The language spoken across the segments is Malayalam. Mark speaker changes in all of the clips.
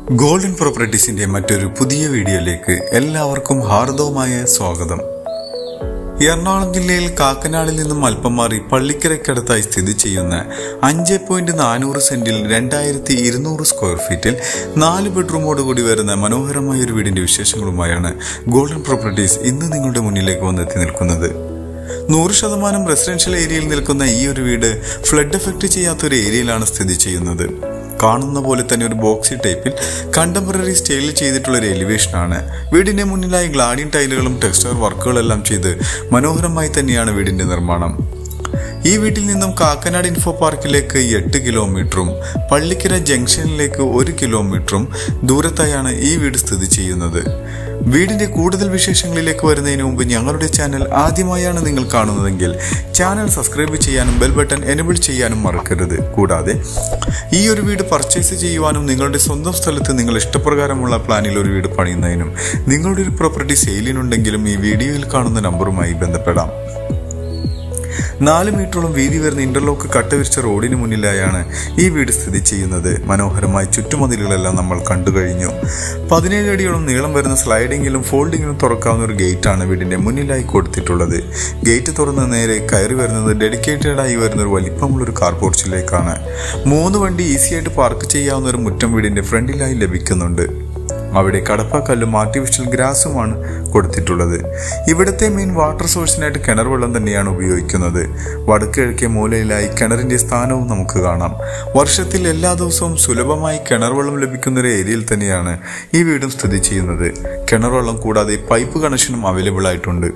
Speaker 1: ഗോൾഡൻ പ്രോപ്പർട്ടീസിന്റെ മറ്റൊരു പുതിയ വീഡിയോയിലേക്ക് എല്ലാവർക്കും ഹാർദവമായ സ്വാഗതം എറണാകുളം ജില്ലയിൽ കാക്കനാടിൽ നിന്നും അല്പം മാറി പള്ളിക്കരയ്ക്കടുത്തായി സ്ഥിതി ചെയ്യുന്ന അഞ്ച് പോയിന്റ് നാനൂറ് സെന്റിൽ രണ്ടായിരത്തി ഇരുന്നൂറ് സ്ക്വയർ ഫീറ്റിൽ നാല് ബെഡ്റൂമോട് കൂടി വരുന്ന മനോഹരമായ ഒരു വീടിന്റെ വിശേഷങ്ങളുമായാണ് ഗോൾഡൻ പ്രോപ്പർട്ടീസ് ഇന്ന് നിങ്ങളുടെ മുന്നിലേക്ക് വന്നെത്തി നിൽക്കുന്നത് നൂറ് ശതമാനം റെസിഡൻഷ്യൽ ഏരിയയിൽ നിൽക്കുന്ന ഈ ഒരു വീട് ഫ്ലഡ് എഫക്ട് ചെയ്യാത്ത ഒരു ഏരിയയിലാണ് സ്ഥിതി ചെയ്യുന്നത് കാണുന്ന പോലെ തന്നെ ഒരു ബോക്സി ടൈപ്പിൽ കണ്ടംപററി സ്റ്റൈലിൽ ചെയ്തിട്ടുള്ള ഒരു എലിവേഷനാണ് വീടിന്റെ മുന്നിലായി ഗ്ലാഡിയൻ ടൈലുകളും ടെക്സ്റ്റർ വർക്കുകളെല്ലാം ചെയ്ത് മനോഹരമായി തന്നെയാണ് വീടിന്റെ നിർമ്മാണം ഈ വീട്ടിൽ നിന്നും കാക്കനാട് ഇൻഫോ പാർക്കിലേക്ക് എട്ട് കിലോമീറ്ററും പള്ളിക്കര ജംഗ്ഷനിലേക്ക് ഒരു കിലോമീറ്ററും ദൂരത്തായാണ് ഈ വീട് സ്ഥിതി ചെയ്യുന്നത് വീടിന്റെ കൂടുതൽ വിശേഷങ്ങളിലേക്ക് വരുന്നതിന് മുമ്പ് ഞങ്ങളുടെ ചാനൽ ആദ്യമായാണ് നിങ്ങൾ കാണുന്നതെങ്കിൽ ചാനൽ സബ്സ്ക്രൈബ് ചെയ്യാനും ബെൽ ബട്ടൺ എനബിൾ ചെയ്യാനും മറക്കരുത് കൂടാതെ ഈ ഒരു വീട് പർച്ചേസ് ചെയ്യുവാനും നിങ്ങളുടെ സ്വന്തം സ്ഥലത്ത് നിങ്ങൾ ഇഷ്ടപ്രകാരമുള്ള പ്ലാനിൽ ഒരു വീട് പണിയുന്നതിനും നിങ്ങളുടെ ഒരു പ്രോപ്പർട്ടി സെയിലിനുണ്ടെങ്കിലും ഈ വീഡിയോയിൽ കാണുന്ന നമ്പറുമായി ബന്ധപ്പെടാം നാല് മീറ്ററോളം വീതി വരുന്ന ഇന്റർലോക്ക് കട്ടവിരിച്ച റോഡിന് മുന്നിലായാണ് ഈ വീട് സ്ഥിതി ചെയ്യുന്നത് മനോഹരമായ ചുറ്റുമതിലുകളെല്ലാം നമ്മൾ കണ്ടു കഴിഞ്ഞു പതിനേഴ് അടിയോളം നീളം വരുന്ന സ്ലൈഡിങ്ങിലും ഫോൾഡിങ്ങിലും തുറക്കാവുന്ന ഒരു ഗേറ്റാണ് വീടിന്റെ മുന്നിലായി കൊടുത്തിട്ടുള്ളത് ഗേറ്റ് തുറന്ന് നേരെ കയറി വരുന്നത് ഡെഡിക്കേറ്റഡ് ആയി വരുന്ന ഒരു വലിപ്പമുള്ള ഒരു കാർ പോർച്ചിലേക്കാണ് മൂന്ന് വണ്ടി ഈസി ആയിട്ട് പാർക്ക് ചെയ്യാവുന്ന ഒരു മുറ്റം വീടിന്റെ ഫ്രണ്ടിലായി ലഭിക്കുന്നുണ്ട് അവിടെ കടപ്പാക്കല്ലും ആർട്ടിഫിഷ്യൽ ഗ്രാസുമാണ് കൊടുത്തിട്ടുള്ളത് ഇവിടുത്തെ മെയിൻ വാട്ടർ സോഴ്സിനായിട്ട് കിണർ വെള്ളം തന്നെയാണ് ഉപയോഗിക്കുന്നത് വടക്ക് കിഴക്കേ മൂലയിലായി കിണറിന്റെ സ്ഥാനവും നമുക്ക് കാണാം വർഷത്തിൽ എല്ലാ ദിവസവും സുലഭമായി കിണർ വെള്ളം ലഭിക്കുന്ന ഒരു ഏരിയയിൽ തന്നെയാണ് ഈ വീടും സ്ഥിതി ചെയ്യുന്നത് കിണർ വെള്ളം കൂടാതെ പൈപ്പ് കണക്ഷനും അവൈലബിൾ ആയിട്ടുണ്ട്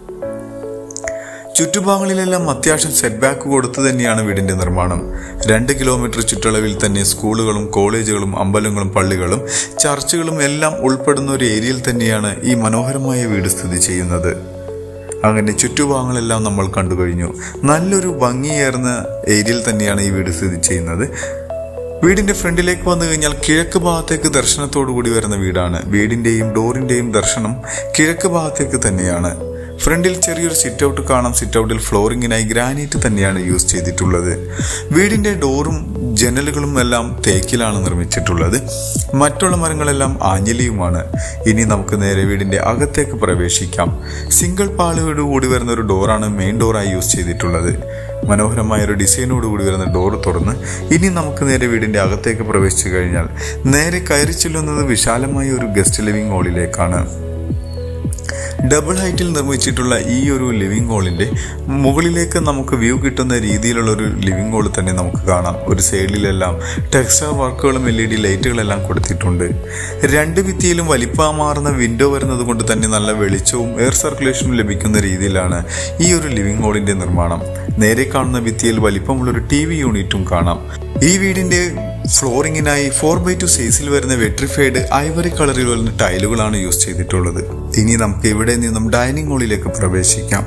Speaker 1: ചുറ്റുഭാഗങ്ങളിലെല്ലാം അത്യാവശ്യം സെറ്റ് ബാക്ക് കൊടുത്തു തന്നെയാണ് വീടിന്റെ നിർമ്മാണം രണ്ട് കിലോമീറ്റർ ചുറ്റളവിൽ തന്നെ സ്കൂളുകളും കോളേജുകളും അമ്പലങ്ങളും പള്ളികളും ചർച്ചുകളും എല്ലാം ഉൾപ്പെടുന്ന ഒരു ഏരിയയിൽ തന്നെയാണ് ഈ മനോഹരമായ വീട് സ്ഥിതി ചെയ്യുന്നത് അങ്ങനെ ചുറ്റുഭാഗങ്ങളെല്ലാം നമ്മൾ കണ്ടു കഴിഞ്ഞു നല്ലൊരു ഭംഗിയേറുന്ന ഏരിയയിൽ തന്നെയാണ് ഈ വീട് സ്ഥിതി ചെയ്യുന്നത് വീടിന്റെ ഫ്രണ്ടിലേക്ക് വന്നു കഴിഞ്ഞാൽ കിഴക്ക് ഭാഗത്തേക്ക് ദർശനത്തോടു കൂടി വരുന്ന വീടാണ് വീടിന്റെയും ഡോറിന്റെയും ദർശനം കിഴക്ക് ഭാഗത്തേക്ക് തന്നെയാണ് ഫ്രണ്ടിൽ ചെറിയൊരു സിറ്റ് ഔട്ട് കാണാം സിറ്റ് ഔട്ടിൽ ഫ്ലോറിങ്ങിനായി ഗ്രാനൈറ്റ് തന്നെയാണ് യൂസ് ചെയ്തിട്ടുള്ളത് വീടിന്റെ ഡോറും ജനലുകളും എല്ലാം തേക്കിലാണ് നിർമ്മിച്ചിട്ടുള്ളത് മറ്റുള്ള മരങ്ങളെല്ലാം ആഞ്ഞലിയുമാണ് ഇനി നമുക്ക് നേരെ വീടിന്റെ അകത്തേക്ക് പ്രവേശിക്കാം സിംഗിൾ പാളിയോട് കൂടി വരുന്ന ഒരു ഡോറാണ് മെയിൻ ഡോറായി യൂസ് ചെയ്തിട്ടുള്ളത് മനോഹരമായ ഒരു ഡിസൈനോട് കൂടി വരുന്ന ഡോർ തുറന്ന് ഇനി നമുക്ക് നേരെ വീടിന്റെ അകത്തേക്ക് പ്രവേശിച്ചു കഴിഞ്ഞാൽ നേരെ കയറി ചെല്ലുന്നത് വിശാലമായ ഒരു ഗസ്റ്റ് ലിവിംഗ് ഹാളിലേക്കാണ് ഡബിൾ ഹൈറ്റിൽ നിർമ്മിച്ചിട്ടുള്ള ഈ ഒരു ലിവിംഗ് ഹാളിന്റെ മുകളിലേക്ക് നമുക്ക് വ്യൂ കിട്ടുന്ന രീതിയിലുള്ള ഒരു ലിവിംഗ് ഹാൾ തന്നെ നമുക്ക് കാണാം ഒരു സൈഡിലെല്ലാം ടെക്സ്റ്റർ വർക്കുകളും എൽ ഇ ഡി ലൈറ്റുകളെല്ലാം കൊടുത്തിട്ടുണ്ട് രണ്ട് ഭിത്തിയിലും വലിപ്പമാർന്ന വിൻഡോ വരുന്നത് കൊണ്ട് തന്നെ നല്ല വെളിച്ചവും എയർ സർക്കുലേഷനും ലഭിക്കുന്ന രീതിയിലാണ് ഈ ഒരു ലിവിംഗ് ഹാളിന്റെ നിർമ്മാണം നേരെ കാണുന്ന ഭിത്തിയിൽ വലിപ്പമുള്ള ഒരു ടി വി യൂണിറ്റും കാണാം ഈ വീടിന്റെ ഫ്ലോറിങ്ങിനായി ഫോർ ബൈ ടു സൈസിൽ വരുന്ന വെട്രിഫൈഡ് ഐവറി കളറിൽ വരുന്ന ടൈലുകളാണ് യൂസ് ചെയ്തിട്ടുള്ളത് ഇനി നമുക്ക് ഇവിടെ നിന്നും ഡൈനിങ് ഹാളിലേക്ക് പ്രവേശിക്കാം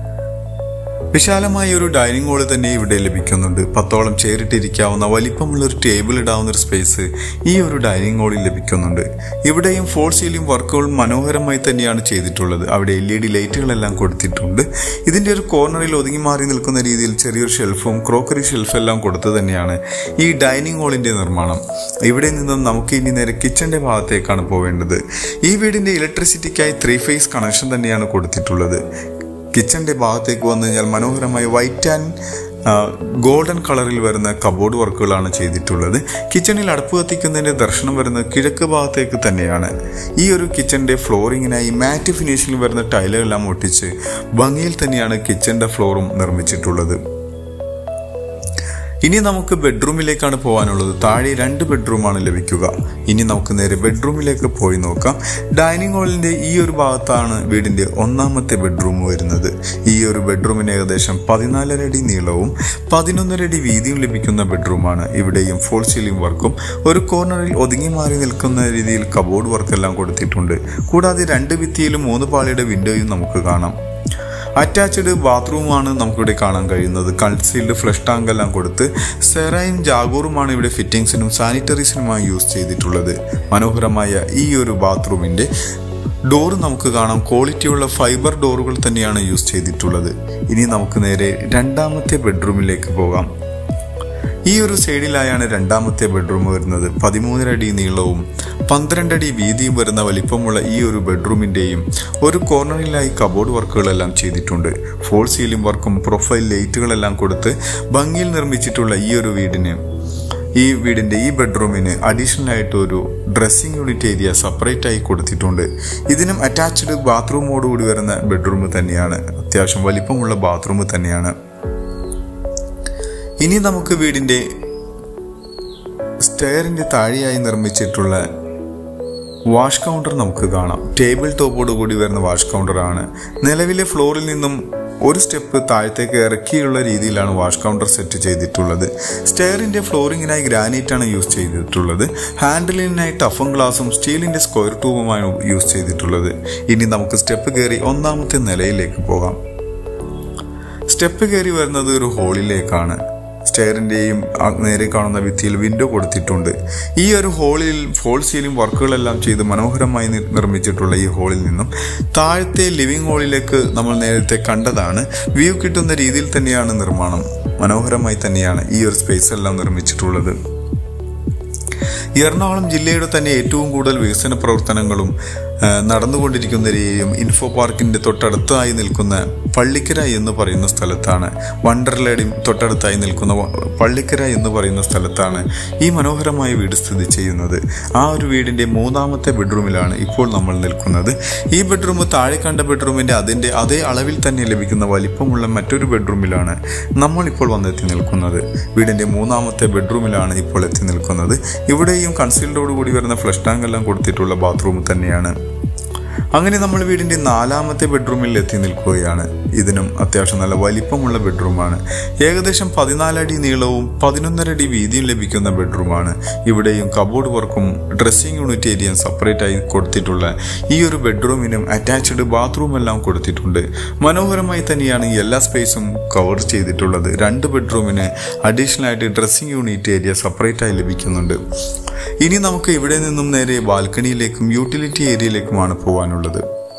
Speaker 1: വിശാലമായ ഒരു ഡൈനിങ് ഹാള് തന്നെ ഇവിടെ ലഭിക്കുന്നുണ്ട് പത്തോളം ചെയറിട്ടിരിക്കാവുന്ന വലിപ്പമുള്ള ഒരു ടേബിൾ ഇടാവുന്ന ഒരു സ്പേസ് ഈ ഒരു ഡൈനിങ് ഹാളിൽ ലഭിക്കുന്നുണ്ട് ഇവിടെയും ഫോൾ സീലിംഗ് വർക്കുകൾ മനോഹരമായി തന്നെയാണ് ചെയ്തിട്ടുള്ളത് അവിടെ എൽ ഇ ഡി ലൈറ്റുകളെല്ലാം കൊടുത്തിട്ടുണ്ട് ഇതിന്റെ ഒരു കോർണറിൽ ഒതുങ്ങി മാറി നിൽക്കുന്ന രീതിയിൽ ചെറിയൊരു ഷെൽഫും ക്രോക്കറി ഷെൽഫ് എല്ലാം കൊടുത്തു തന്നെയാണ് ഈ ഡൈനിങ് ഹാളിന്റെ നിർമ്മാണം ഇവിടെ നിന്നും നമുക്ക് ഇനി നേരെ കിച്ചന്റെ ഭാഗത്തേക്കാണ് പോവേണ്ടത് ഈ വീടിന്റെ ഇലക്ട്രിസിറ്റിക്കായി ത്രീ ഫേസ് കണക്ഷൻ തന്നെയാണ് കൊടുത്തിട്ടുള്ളത് കിച്ചന്റെ ഭാഗത്തേക്ക് വന്നു കഴിഞ്ഞാൽ മനോഹരമായ വൈറ്റ് ആൻഡ് ഗോൾഡൻ കളറിൽ വരുന്ന കബോർഡ് വർക്കുകളാണ് ചെയ്തിട്ടുള്ളത് കിച്ചണിൽ അടുപ്പ് കത്തിക്കുന്നതിന്റെ ദർശനം വരുന്നത് കിഴക്ക് ഭാഗത്തേക്ക് തന്നെയാണ് ഈ ഒരു കിച്ചന്റെ ഫ്ലോറിങ്ങിനായി മാറ്റ് ഫിനിഷിൽ വരുന്ന ടൈലുകളെല്ലാം ഒട്ടിച്ച് ഭംഗിയിൽ തന്നെയാണ് കിച്ചന്റെ ഫ്ലോറും നിർമ്മിച്ചിട്ടുള്ളത് ഇനി നമുക്ക് ബെഡ്റൂമിലേക്കാണ് പോകാനുള്ളത് താഴെ രണ്ട് ബെഡ്റൂമാണ് ലഭിക്കുക ഇനി നമുക്ക് നേരെ ബെഡ്റൂമിലേക്ക് പോയി നോക്കാം ഡൈനിങ് ഹാളിന്റെ ഈ ഒരു ഭാഗത്താണ് വീടിന്റെ ഒന്നാമത്തെ ബെഡ്റൂം വരുന്നത് ഈ ഒരു ബെഡ്റൂമിന് ഏകദേശം പതിനാലര അടി നീളവും പതിനൊന്നര അടി വീതിയും ലഭിക്കുന്ന ബെഡ്റൂമാണ് ഇവിടെയും ഫോൾ സീലിംഗ് വർക്കും ഒരു കോർണറിൽ ഒതുങ്ങി മാറി നിൽക്കുന്ന രീതിയിൽ കബോർഡ് വർക്കെല്ലാം കൊടുത്തിട്ടുണ്ട് കൂടാതെ രണ്ട് ഭിത്തിയിലും മൂന്ന് പാളിയുടെ വിൻഡോയും നമുക്ക് കാണാം അറ്റാച്ച്ഡ് ബാത്റൂമാണ് നമുക്കിവിടെ കാണാൻ കഴിയുന്നത് കൺസീൽഡ് ഫ്ലഷ് ടാങ്ക് എല്ലാം കൊടുത്ത് സെറൈൻ ജാഗൂറുമാണ് ഇവിടെ ഫിറ്റിംഗ്സിനും സാനിറ്ററീസിനുമായി യൂസ് ചെയ്തിട്ടുള്ളത് മനോഹരമായ ഈ ഒരു ബാത്റൂമിന്റെ ഡോർ നമുക്ക് കാണാം ക്വാളിറ്റിയുള്ള ഫൈബർ ഡോറുകൾ തന്നെയാണ് യൂസ് ചെയ്തിട്ടുള്ളത് ഇനി നമുക്ക് നേരെ രണ്ടാമത്തെ ബെഡ്റൂമിലേക്ക് പോകാം ഈ ഒരു സൈഡിലായാണ് രണ്ടാമത്തെ ബെഡ്റൂം വരുന്നത് പതിമൂന്നര അടി നീളവും പന്ത്രണ്ട് അടി വീതിയും വരുന്ന വലിപ്പമുള്ള ഈ ഒരു ബെഡ്റൂമിന്റെയും ഒരു കോർണറിലായി കബോർഡ് വർക്കുകളെല്ലാം ചെയ്തിട്ടുണ്ട് ഫോൾ സീലിംഗ് വർക്കും പ്രൊഫൈൽ ലൈറ്റുകളെല്ലാം കൊടുത്ത് ഭംഗിയിൽ നിർമ്മിച്ചിട്ടുള്ള ഈ ഒരു വീടിന് ഈ വീടിന്റെ ഈ ബെഡ്റൂമിന് അഡീഷണൽ ആയിട്ട് ഒരു ഡ്രസ്സിംഗ് യൂണിറ്റ് ഏരിയ സെപ്പറേറ്റ് ആയി കൊടുത്തിട്ടുണ്ട് ഇതിനും അറ്റാച്ച്ഡ് ബാത്റൂമോട് കൂടി വരുന്ന ബെഡ്റൂം തന്നെയാണ് അത്യാവശ്യം വലിപ്പമുള്ള ബാത്റൂം തന്നെയാണ് ഇനി നമുക്ക് വീടിന്റെ സ്റ്റെയറിന്റെ താഴെയായി നിർമ്മിച്ചിട്ടുള്ള വാഷ് കൗണ്ടർ നമുക്ക് കാണാം ടേബിൾ ടോപ്പോട് കൂടി വരുന്ന വാഷ് കൗണ്ടർ ആണ് നിലവിലെ ഫ്ലോറിൽ നിന്നും ഒരു സ്റ്റെപ്പ് താഴത്തേക്ക് ഇറക്കിയുള്ള രീതിയിലാണ് വാഷ് കൗണ്ടർ സെറ്റ് ചെയ്തിട്ടുള്ളത് സ്റ്റെയറിന്റെ ഫ്ലോറിങ്ങിനായി ഗ്രാനൈറ്റ് ആണ് യൂസ് ചെയ്തിട്ടുള്ളത് ഹാൻഡിലിനായി ടഫൻ ഗ്ലാസും സ്റ്റീലിന്റെ സ്ക്വയർ ട്യൂബുമാണ് യൂസ് ചെയ്തിട്ടുള്ളത് ഇനി നമുക്ക് സ്റ്റെപ്പ് കയറി ഒന്നാമത്തെ നിലയിലേക്ക് പോകാം സ്റ്റെപ്പ് കയറി വരുന്നത് ഒരു ഹോളിലേക്കാണ് സ്റ്റെയറിന്റെയും നേരെ കാണുന്ന ഭിത്തിയിൽ വിൻഡോ കൊടുത്തിട്ടുണ്ട് ഈ ഒരു ഹോളിൽ ഫോൾ സീലിംഗ് വർക്കുകളെല്ലാം ചെയ്ത് മനോഹരമായി നി- നിർമ്മിച്ചിട്ടുള്ള ഈ ഹോളിൽ നിന്നും താഴത്തെ ലിവിംഗ് ഹോളിലേക്ക് നമ്മൾ നേരത്തെ കണ്ടതാണ് വ്യൂ കിട്ടുന്ന രീതിയിൽ തന്നെയാണ് നിർമ്മാണം മനോഹരമായി തന്നെയാണ് ഈ ഒരു സ്പേസ് എല്ലാം നിർമ്മിച്ചിട്ടുള്ളത് എറണാകുളം ജില്ലയുടെ തന്നെ ഏറ്റവും കൂടുതൽ വികസന പ്രവർത്തനങ്ങളും ആ, നടന്നുകൊണ്ടിരിക്കുന്ന ഒരു ഏരിയയും ഇൻഫോ പാർക്കിന്റെ തൊട്ടടുത്തായി നിൽക്കുന്ന പള്ളിക്കര എന്ന് പറയുന്ന സ്ഥലത്താണ് വണ്ടർലയുടെയും തൊട്ടടുത്തായി നിൽക്കുന്ന വ- പള്ളിക്കര എന്ന് പറയുന്ന സ്ഥലത്താണ് ഈ മനോഹരമായ വീട് സ്ഥിതി ചെയ്യുന്നത് ആ ഒരു വീടിന്റെ മൂന്നാമത്തെ ബെഡ്റൂമിലാണ് ഇപ്പോൾ നമ്മൾ നിൽക്കുന്നത് ഈ ബെഡ്റൂം താഴെ കണ്ട ബെഡ്റൂമിന്റെ അതിന്റെ അതേ അളവിൽ തന്നെ ലഭിക്കുന്ന വലിപ്പമുള്ള മറ്റൊരു ബെഡ്റൂമിലാണ് നമ്മൾ ഇപ്പോൾ വന്നെത്തി നിൽക്കുന്നത് വീടിന്റെ മൂന്നാമത്തെ ബെഡ്റൂമിലാണ് ഇപ്പോൾ എത്തി നിൽക്കുന്നത് ഇവിടെയും കൺസീൽഡോട് കൂടി വരുന്ന ഫ്ലഷ് ടാങ്ക് എല്ലാം കൊടുത്തിട്ടുള്ള ബാത്റൂം തന്നെയാണ് അങ്ങനെ നമ്മൾ വീടിന്റെ നാലാമത്തെ ബെഡ്റൂമിൽ എത്തി നിൽക്കുകയാണ് ഇതിനും അത്യാവശ്യം നല്ല വലിപ്പമുള്ള ബെഡ്റൂമാണ് ഏകദേശം പതിനാലടി നീളവും പതിനൊന്നര അടി വീതിയും ലഭിക്കുന്ന ബെഡ്റൂമാണ് ഇവിടെയും കബോർഡ് വർക്കും ഡ്രസ്സിംഗ് യൂണിറ്റ് ഏരിയയും സെപ്പറേറ്റ് ആയി കൊടുത്തിട്ടുള്ള ഈ ഒരു ബെഡ്റൂമിനും അറ്റാച്ച്ഡ് ബാത്റൂം എല്ലാം കൊടുത്തിട്ടുണ്ട് മനോഹരമായി തന്നെയാണ് ഈ എല്ലാ സ്പേസും കവർ ചെയ്തിട്ടുള്ളത് രണ്ട് ബെഡ്റൂമിന് അഡീഷണൽ ആയിട്ട് ഡ്രസ്സിംഗ് യൂണിറ്റ് ഏരിയ സെപ്പറേറ്റ് ആയി ലഭിക്കുന്നുണ്ട് ഇനി നമുക്ക് ഇവിടെ നിന്നും നേരെ ബാൽക്കണിയിലേക്കും യൂട്ടിലിറ്റി ഏരിയയിലേക്കുമാണ് പോകാനുള്ളത്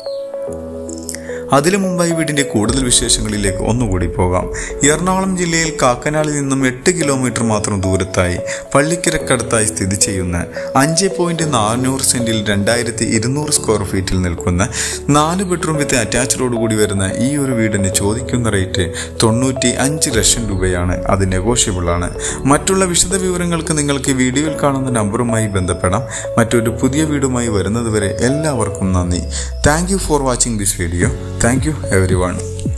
Speaker 1: അതിനു മുമ്പായി വീടിന്റെ കൂടുതൽ വിശേഷങ്ങളിലേക്ക് ഒന്നുകൂടി പോകാം എറണാകുളം ജില്ലയിൽ കാക്കനാളിൽ നിന്നും എട്ട് കിലോമീറ്റർ മാത്രം ദൂരത്തായി പള്ളിക്കരക്കടുത്തായി സ്ഥിതി ചെയ്യുന്ന അഞ്ച് പോയിന്റ് നാനൂറ് സെന്റിൽ രണ്ടായിരത്തി ഇരുന്നൂറ് സ്ക്വയർ ഫീറ്റിൽ നിൽക്കുന്ന നാല് ബെഡ്റൂം വിത്ത് അറ്റാച്ച്ഡോട് കൂടി വരുന്ന ഈ ഒരു വീടിന് ചോദിക്കുന്ന റേറ്റ് തൊണ്ണൂറ്റി അഞ്ച് ലക്ഷം രൂപയാണ് അത് നെഗോഷ്യബിൾ ആണ് മറ്റുള്ള വിശദ വിവരങ്ങൾക്ക് നിങ്ങൾക്ക് വീഡിയോയിൽ കാണുന്ന നമ്പറുമായി ബന്ധപ്പെടാം മറ്റൊരു പുതിയ വീടുമായി വരുന്നതുവരെ എല്ലാവർക്കും നന്ദി thank you for watching this video thank you every one